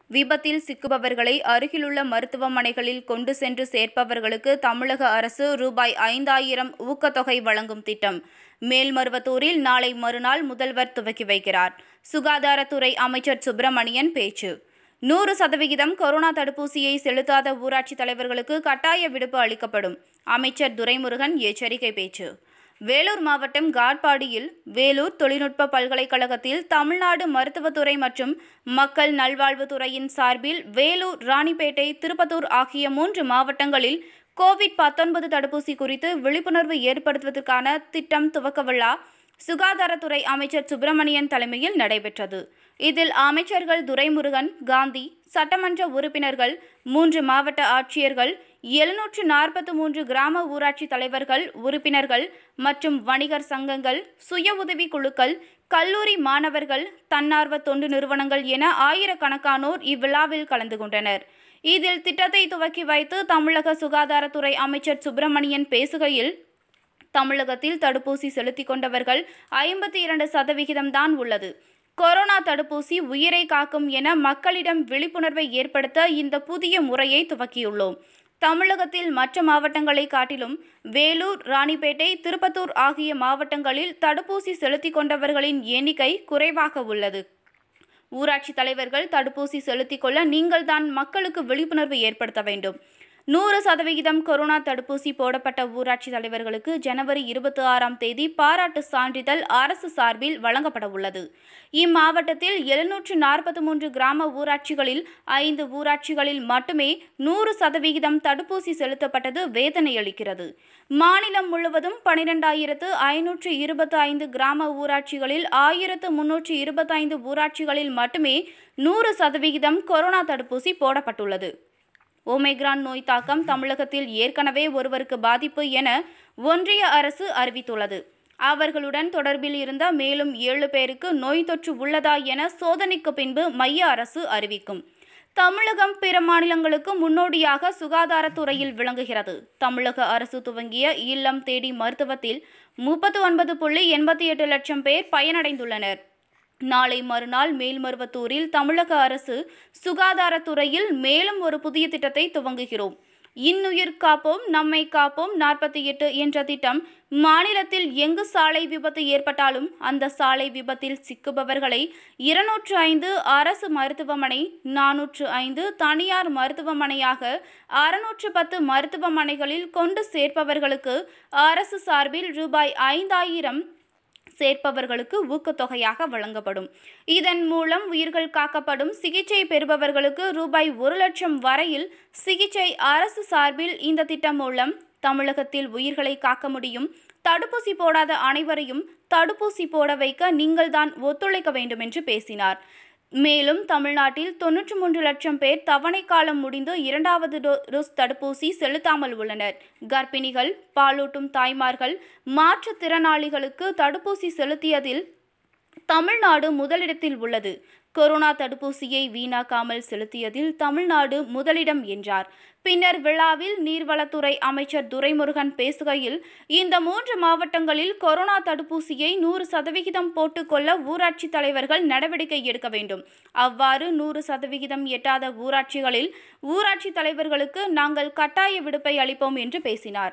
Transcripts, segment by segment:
விபத்தில் சிக்குபவர்களை அருகிலுள்ள மருத்துவமனைகளில் கொண்டு சென்று சேர்ப்பவர்களுக்கு தமிழக அரசு ரூபாய் ஐந்தாயிரம் ஊக்கத்தொகை வழங்கும் திட்டம் மேல்மருவத்தூரில் நாளை மறுநாள் முதல்வர் துவக்கி வைக்கிறார் சுகாதாரத்துறை அமைச்சர் சுப்பிரமணியன் பேச்சு நூறு சதவிகிதம் கொரோனா தடுப்பூசியை செலுத்தாத ஊராட்சி தலைவர்களுக்கு கட்டாய விடுப்பு அளிக்கப்படும் அமைச்சர் துரைமுருகன் எச்சரிக்கை பேச்சு வேலூர் மாவட்டம் காட்பாடியில் வேலூர் தொழில்நுட்ப பல்கலைக்கழகத்தில் தமிழ்நாடு மருத்துவத்துறை மற்றும் மக்கள் நல்வாழ்வுத்துறையின் சார்பில் வேலூர் ராணிப்பேட்டை திருப்பத்தூர் ஆகிய மூன்று மாவட்டங்களில் கோவிட் பத்தொன்பது தடுப்பூசி குறித்து விழிப்புணர்வு ஏற்படுத்துவதற்கான திட்டம் துவக்க விழா சுகாதாரத்துறை அமைச்சர் சுப்பிரமணியன் தலைமையில் நடைபெற்றது இதில் அமைச்சர்கள் துரைமுருகன் காந்தி சட்டமன்ற உறுப்பினர்கள் மூன்று மாவட்ட ஆட்சியர்கள் எழுநூற்று நாற்பத்தி மூன்று கிராம ஊராட்சி தலைவர்கள் உறுப்பினர்கள் மற்றும் வணிகர் சங்கங்கள் சுய உதவி குழுக்கள் கல்லூரி மாணவர்கள் தன்னார்வ தொண்டு நிறுவனங்கள் என ஆயிரக்கணக்கானோர் இவ்விழாவில் கலந்து கொண்டனர் இதில் திட்டத்தை துவக்கி வைத்து தமிழக சுகாதாரத்துறை அமைச்சர் சுப்பிரமணியன் பேசுகையில் தமிழகத்தில் தடுப்பூசி செலுத்திக் கொண்டவர்கள் ஐம்பத்தி இரண்டு சதவிகிதம்தான் உள்ளது கொரோனா தடுப்பூசி உயிரை காக்கும் என மக்களிடம் விழிப்புணர்வை ஏற்படுத்த இந்த புதிய முறையை துவக்கியுள்ளோம் தமிழகத்தில் மற்ற மாவட்டங்களை காட்டிலும் வேலூர் ராணிப்பேட்டை திருப்பத்தூர் ஆகிய மாவட்டங்களில் தடுப்பூசி செலுத்திக் கொண்டவர்களின் எண்ணிக்கை குறைவாக உள்ளது ஊராட்சி தலைவர்கள் தடுப்பூசி செலுத்திக் கொள்ள நீங்கள்தான் மக்களுக்கு விழிப்புணர்வு ஏற்படுத்த வேண்டும் நூறு சதவிகிதம் கொரோனா தடுப்பூசி போடப்பட்ட ஊராட்சி தலைவர்களுக்கு ஜனவரி இருபத்தி ஆறாம் தேதி பாராட்டு சான்றிதழ் அரசு சார்பில் வழங்கப்பட உள்ளது இம்மாவட்டத்தில் எழுநூற்று நாற்பத்தி மூன்று கிராம ஊராட்சிகளில் ஐந்து ஊராட்சிகளில் மட்டுமே நூறு சதவிகிதம் தடுப்பூசி செலுத்தப்பட்டது வேதனை அளிக்கிறது மாநிலம் முழுவதும் பனிரெண்டாயிரத்து ஐநூற்று இருபத்தி ஐந்து கிராம ஊராட்சிகளில் ஆயிரத்து முன்னூற்று இருபத்தைந்து ஊராட்சிகளில் மட்டுமே நூறு சதவிகிதம் கொரோனா தடுப்பூசி போடப்பட்டுள்ளது ஓமைக்ரான் நோய் தாக்கம் தமிழகத்தில் ஏற்கனவே ஒருவருக்கு பாதிப்பு என ஒன்றிய அரசு அறிவித்துள்ளது அவர்களுடன் தொடர்பில் இருந்த மேலும் ஏழு பேருக்கு நோய் தொற்று உள்ளதா என சோதனைக்கு பின்பு மைய அரசு அறிவிக்கும் தமிழகம் பிற மாநிலங்களுக்கு முன்னோடியாக சுகாதாரத்துறையில் விளங்குகிறது தமிழக அரசு துவங்கிய இல்லம் தேடி மருத்துவத்தில் முப்பத்து ஒன்பது புள்ளி எண்பத்தி எட்டு லட்சம் பேர் பயனடைந்துள்ளனர் நாளை மறுநாள் மேல்மருவத்தூரில் தமிழக அரசு சுகாதாரத்துறையில் மேலும் ஒரு புதிய திட்டத்தை துவங்குகிறோம் இன்னுயிர் காப்போம் நம்மை காப்போம் நாற்பத்தி எட்டு என்ற திட்டம் மாநிலத்தில் எங்கு சாலை விபத்து ஏற்பட்டாலும் அந்த சாலை விபத்தில் சிக்குபவர்களை இருநூற்று ஐந்து அரசு மருத்துவமனை நானூற்று ஐந்து தனியார் மருத்துவமனையாக அறுநூற்று பத்து மருத்துவமனைகளில் கொண்டு சேர்ப்பவர்களுக்கு அரசு சார்பில் ரூபாய் ஐந்தாயிரம் சேர்ப்பவர்களுக்கு ஊக்கத்தொகையாக வழங்கப்படும் இதன் மூலம் உயிர்கள் காக்கப்படும் சிகிச்சை பெறுபவர்களுக்கு ரூபாய் ஒரு லட்சம் வரையில் சிகிச்சை அரசு சார்பில் இந்த திட்டம் மூலம் தமிழகத்தில் உயிர்களை காக்க முடியும் தடுப்பூசி போடாத அனைவரையும் தடுப்பூசி போட வைக்க நீங்கள்தான் ஒத்துழைக்க வேண்டும் என்று பேசினார் மேலும் தமிழ்நாட்டில் தொன்னூற்றி மூன்று லட்சம் பேர் தவணை காலம் முடிந்து இரண்டாவது டோஸ் தடுப்பூசி செலுத்தாமல் உள்ளனர் கர்ப்பிணிகள் பாலூட்டும் தாய்மார்கள் மாற்றுத்திறனாளிகளுக்கு தடுப்பூசி செலுத்தியதில் தமிழ்நாடு முதலிடத்தில் உள்ளது கொரோனா தடுப்பூசியை வீணாக்காமல் செலுத்தியதில் தமிழ்நாடு முதலிடம் என்றார் பின்னர் விழாவில் நீர்வளத்துறை அமைச்சர் துரைமுருகன் பேசுகையில் இந்த மூன்று மாவட்டங்களில் கொரோனா தடுப்பூசியை நூறு சதவிகிதம் போட்டுக்கொள்ள ஊராட்சி தலைவர்கள் நடவடிக்கை எடுக்க வேண்டும் அவ்வாறு நூறு சதவிகிதம் எட்டாத ஊராட்சிகளில் ஊராட்சி தலைவர்களுக்கு நாங்கள் கட்டாய விடுப்பை அளிப்போம் என்று பேசினார்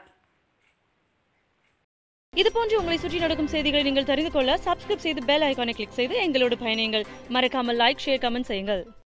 இது போன்று உங்களை சுற்றி நடக்கும் செய்திகளை நீங்கள் தெரிந்து கொள்ள சப்ஸ்கிரைப் செய்து பெல் ஐகானை கிளிக் செய்து எங்களோடு பயணியுங்கள் மறக்காமல் லைக் ஷேர் கமெண்ட் செய்யுங்கள்